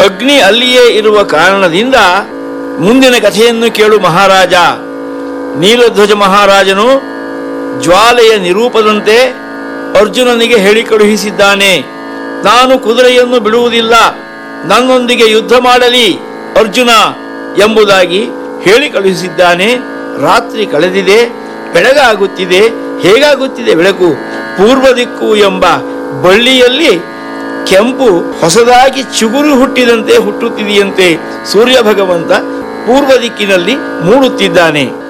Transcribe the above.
ಅಗ್ನಿ ಅಲ್ಲಿಯೇ ಇರುವ ಕಾರಣದಿಂದ ಮುಂದಿನ ಕಥೆಯನ್ನು ಕೇಳು ಮಹಾರಾಜ ನೀಲಧ್ವಜ ಮಹಾರಾಜನು ಜ್ವಾಲೆಯ ನಿರೂಪದಂತೆ ಅರ್ಜುನನಿಗೆ ಹೇಳಿ ಕಳುಹಿಸಿದ್ದಾನೆ ನಾನು ಕುದುರೆಯನ್ನು ಬಿಡುವುದಿಲ್ಲ ನನ್ನೊಂದಿಗೆ ಯುದ್ಧ ಮಾಡಲಿ ಅರ್ಜುನ ಎಂಬುದಾಗಿ ಹೇಳಿ ಕಳುಹಿಸಿದ್ದಾನೆ ರಾತ್ರಿ ಕಳೆದಿದೆ ಬೆಳಗಾಗುತ್ತಿದೆ ಹೇಗಾಗುತ್ತಿದೆ ಬೆಳಕು ಪೂರ್ವ ದಿಕ್ಕು ಎಂಬ ಬಳ್ಳಿಯಲ್ಲಿ ಕೆಂಪು ಹೊಸದಾಗಿ ಚಿಗುರು ಹುಟ್ಟಿದಂತೆ ಹುಟ್ಟುತ್ತಿದೆಯಂತೆ ಸೂರ್ಯ ಭಗವಂತ ಪೂರ್ವ ದಿಕ್ಕಿನಲ್ಲಿ ಮೂಡುತ್ತಿದ್ದಾನೆ